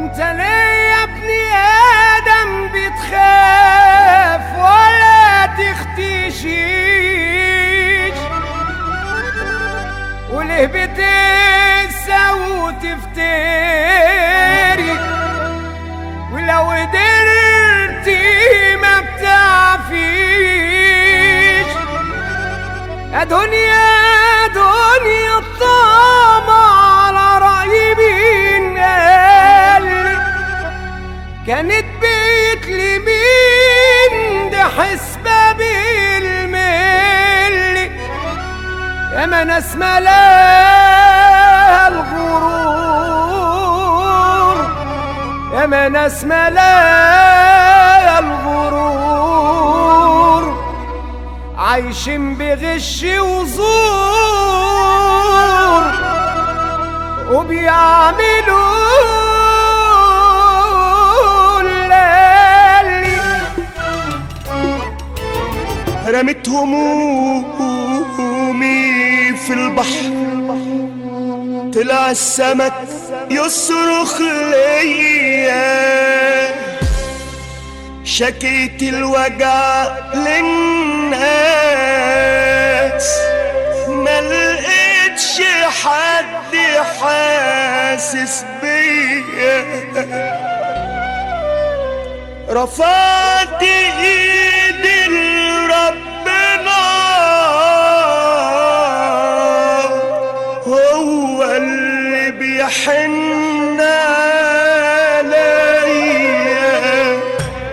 انت ليه يا ابني ادم بتخاف ولا تختشيش وليه بتنسى وتفتري ولو قدرتي ما بتعفيش يا دنيا دنيا الطمع على رأي مين قال كانت بيت لمين ده حسبة بالملي يا ما ناس ملاها الغرور يا ما ناس ملاها الغرور عايشين بغش وزور وبيعملوا اللي رمت همومي في البحر طلع السمك يصرخ ليا شكيت الوجع للناس ما لقيتش حد حاسس بيا رفعت ايدي لربنا هو اللي بيحن عليا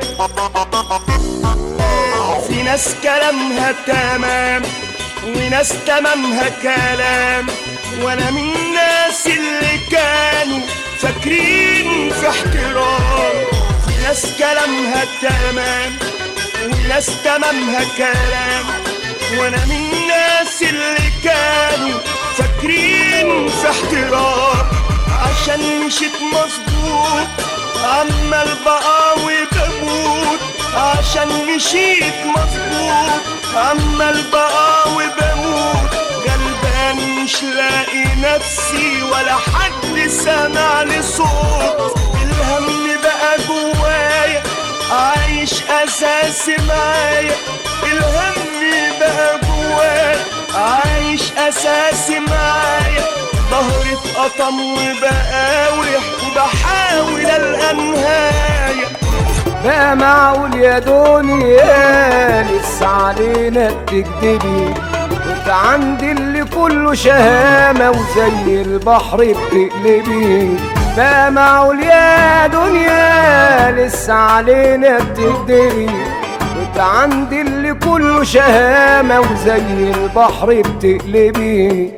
في ناس كلامها تمام وناس تمامها كلام وانا من الناس اللي كانوا فاكرين في احترام في ناس كلامها تمام وناس تمامها كلام وانا من الناس اللي كانوا فاكرين في احترام عشان مشيت مظبوط عمال بقاوي بموت عشان مشيت مظبوط عمال بقاوي بموت غلبان مش لاقي نفسي ولا حد سمع لي صوت الهم بقى جوايا عايش اساسي معايا الهم بقى جوايا عايش اساسي معايا ظهري اتقطم وبقاوح وبحاول القى نهايه بقى معقول يا دنيا لسه علينا بتكدبي وانت عندي اللي كله شهامة وزي البحر بتقلبي بقى معقول يا دنيا لسه علينا بتكدبي وانت عندي اللي كله شهامة وزي البحر بتقلبي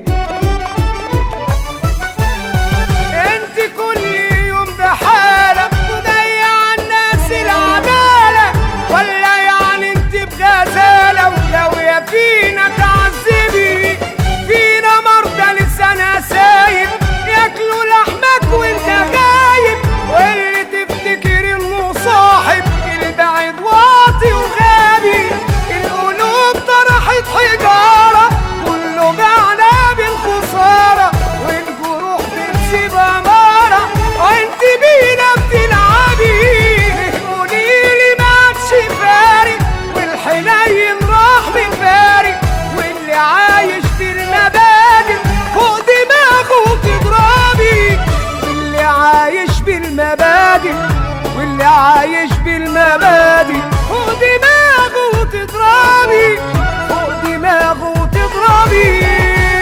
انت كل يوم بحالك مضيع الناس العدالة ولا يعني انت بغزالة ولو فينا تعذبي فينا مرضى لسانها سايب ياكلوا لحمك وانت غايب واللي تفتكر انه صاحب البعيد واطي وغابي القلوب طرحت حجارة كله بعنا بالخسارة والجروح بتسيب أمارة وانت بينا بتلعبي قوليلي ما عادش فارق والحنين راح من فارق واللي عايش في المبادئ فوق دماغه تضربي واللي عايش بالمبادئ واللي عايش بالمبادئ فوق دماغه تضربي فوق دماغه تضربي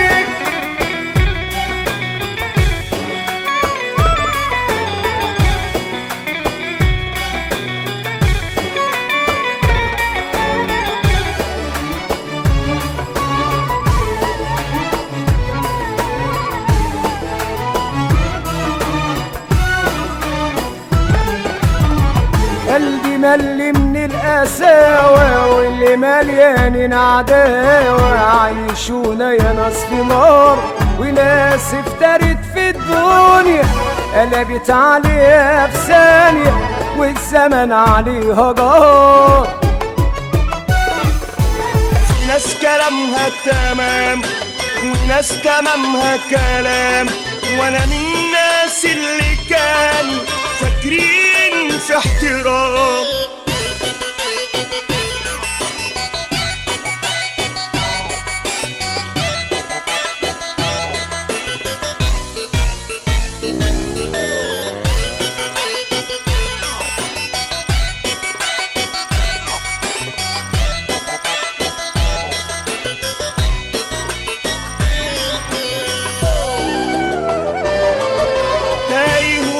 قلبي ملي من القساوة واللي مليانين عداوة عايشونا يا ناس في نار وناس افترت في الدنيا قلبت عليها في ثانية والزمن عليها جار في ناس كلامها تمام وناس تمامها كلام وانا من الناس اللي كانوا فاكرين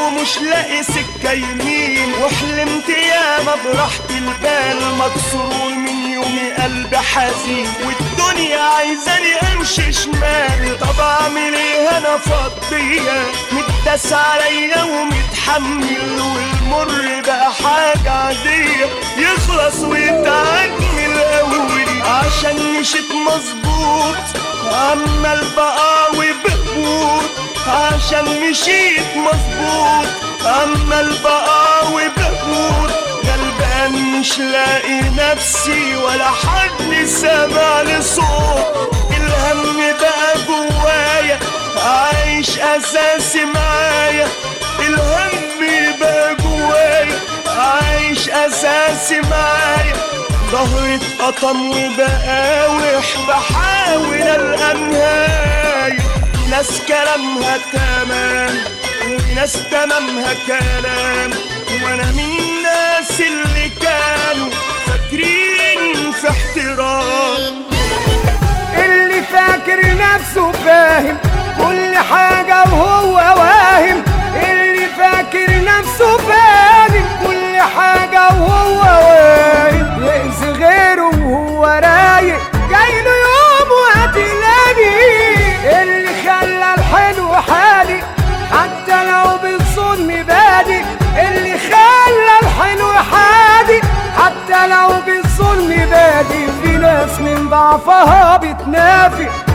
ومش لاقي سكة يمين وحلمت ياما براحة البال مكسور من يومي قلبي حزين والدنيا عايزاني امشي شمال طب اعمل ايه انا فضية متداس عليا ومتحمل والمر بقى حاجة عادية يخلص ويتعاد من الاول عشان مشيت مظبوط عمال بقى وبقوت عشان مشيت مظبوط عمال بقى وبقوت غلبان مش لاقي نفسي ولا حد سامع لي صوت الهم بقى جوايا عايش اساسي معايا الهم بقى جوايا عايش اساسي معايا ظهري اتقطم وبقاوح بحاول القى نهاية ناس كلامها تمام وناس تمامها كلام وانا من الناس اللي كانوا فاكرين في احترام اللي فاكر نفسه فاهم كل حاجة وهو واهم اللي فاكر نفسه فاهم كل حاجة وهو واهم يأذي غيره وهو رايق جايله يوم وهتلاقيه اللي خلى الحلو حالي حتى لو بالظلم بادي اللي خلى الحلو حادي حتى لو بالظلم بادي في ناس من ضعفها بتنافق